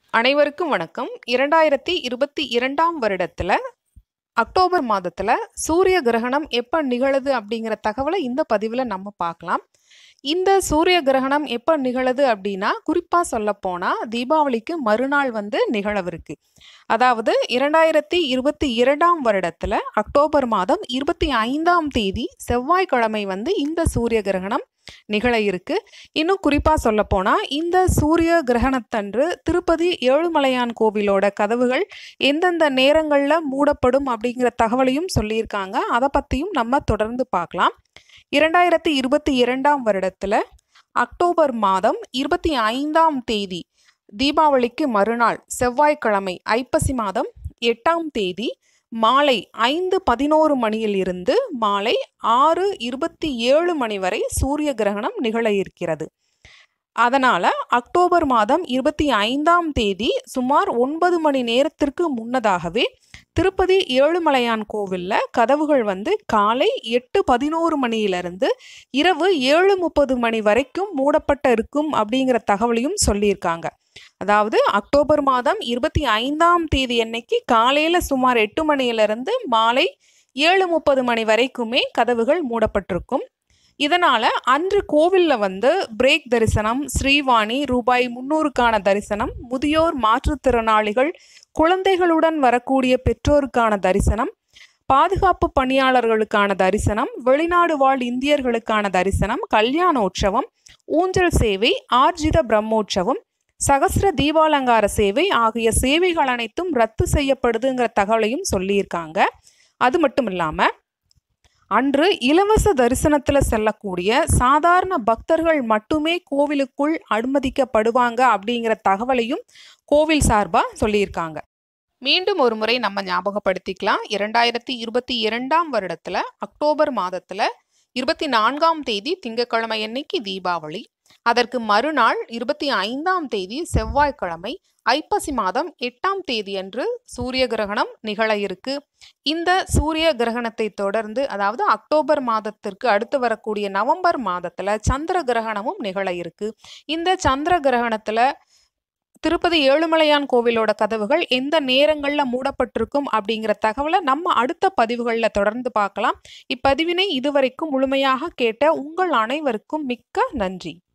அனைவருக்கும் வணக்கம் இரண்டாயிரத்தி இருபத்தி இரண்டாம் வருடத்துல அக்டோபர் மாதத்துல சூரிய கிரகணம் எப்ப நிகழுது அப்படிங்கிற தகவலை இந்த பதிவுல நம்ம பார்க்கலாம் இந்த சூரிய கிரகணம் எப்ப நிகழுது அப்படின்னா குறிப்பா சொல்ல போனா தீபாவளிக்கு மறுநாள் வந்து நிகழவிருக்கு அதாவது இரண்டாயிரத்தி இருபத்தி இரண்டாம் வருடத்துல அக்டோபர் மாதம் இருபத்தி ஐந்தாம் தேதி செவ்வாய்க்கிழமை வந்து இந்த சூரிய கிரகணம் நிகழ இருக்கு இன்னும் குறிப்பா சொல்ல போனா இந்த சூரிய கிரகணத்தன்று திருப்பதி ஏழுமலையான் கோவிலோட கதவுகள் எந்தெந்த நேரங்கள்ல மூடப்படும் அப்படிங்கிற தகவலையும் சொல்லியிருக்காங்க அதை பத்தியும் நம்ம தொடர்ந்து பார்க்கலாம் இரண்டாயிரத்தி இருபத்தி இரண்டாம் வருடத்துல அக்டோபர் மாதம் இருபத்தி ஐந்தாம் தேதி தீபாவளிக்கு மறுநாள் செவ்வாய்க்கிழமை ஐப்பசி மாதம் எட்டாம் தேதி மாலை ஐந்து பதினோரு மணியிலிருந்து மாலை ஆறு இருபத்தி ஏழு மணி வரை சூரிய கிரகணம் நிகழ இருக்கிறது அதனால அக்டோபர் மாதம் இருபத்தி ஐந்தாம் தேதி சுமார் ஒன்பது மணி நேரத்திற்கு முன்னதாகவே திருப்பதி ஏழுமலையான் கோவில்ல கதவுகள் வந்து காலை எட்டு பதினோரு மணியிலிருந்து இரவு ஏழு முப்பது மணி வரைக்கும் மூடப்பட்ட இருக்கும் அப்படிங்கிற தகவலையும் சொல்லியிருக்காங்க அதாவது அக்டோபர் மாதம் இருபத்தி ஐந்தாம் தேதி அன்னைக்கு காலையில சுமார் எட்டு மணியிலிருந்து மாலை ஏழு முப்பது மணி வரைக்குமே கதவுகள் மூடப்பட்டிருக்கும் இதனால அன்று கோவில்ல வந்து பிரேக் தரிசனம் ஸ்ரீவாணி ரூபாய் முன்னூறுக்கான தரிசனம் முதியோர் மாற்றுத்திறனாளிகள் குழந்தைகளுடன் வரக்கூடிய பெற்றோருக்கான தரிசனம் பாதுகாப்பு பணியாளர்களுக்கான தரிசனம் வெளிநாடு வாழ் இந்தியர்களுக்கான தரிசனம் கல்யாணோற்சவம் ஊஞ்சல் சேவை ஆர்ஜித பிரம்மோற்சவம் சகஸ்ர தீபாலங்கார சேவை ஆகிய சேவைகள் அனைத்தும் ரத்து செய்யப்படுதுங்கிற தகவலையும் சொல்லியிருக்காங்க அது மட்டும் இல்லாமல் அன்று இலவச தரிசனத்தில் செல்லக்கூடிய சாதாரண பக்தர்கள் மட்டுமே கோவிலுக்குள் அனுமதிக்கப்படுவாங்க அப்படிங்கிற தகவலையும் கோவில் சார்பாக சொல்லியிருக்காங்க மீண்டும் ஒரு முறை நம்ம ஞாபகப்படுத்திக்கலாம் இரண்டாயிரத்தி இருபத்தி இரண்டாம் வருடத்துல அக்டோபர் மாதத்துல இருபத்தி நான்காம் தேதி திங்கட்கிழமை அன்னைக்கு தீபாவளி அதற்கு மறுநாள் இருபத்தி ஐந்தாம் தேதி செவ்வாய்க்கிழமை ஐப்பசி மாதம் எட்டாம் தேதி அன்று சூரிய கிரகணம் நிகழ இருக்கு இந்த சூரிய கிரகணத்தை தொடர்ந்து அதாவது அக்டோபர் மாதத்திற்கு அடுத்து வரக்கூடிய நவம்பர் மாதத்துல சந்திர கிரகணமும் நிகழ இருக்கு இந்த சந்திர கிரகணத்துல திருப்பதி ஏழுமலையான் கோவிலோட கதவுகள் எந்த நேரங்களில் மூடப்பட்டிருக்கும் அப்படிங்கிற தகவலை நம்ம அடுத்த பதிவுகளில் தொடர்ந்து பார்க்கலாம் இப்பதிவினை இதுவரைக்கும் முழுமையாக கேட்ட உங்கள் அனைவருக்கும் மிக்க நன்றி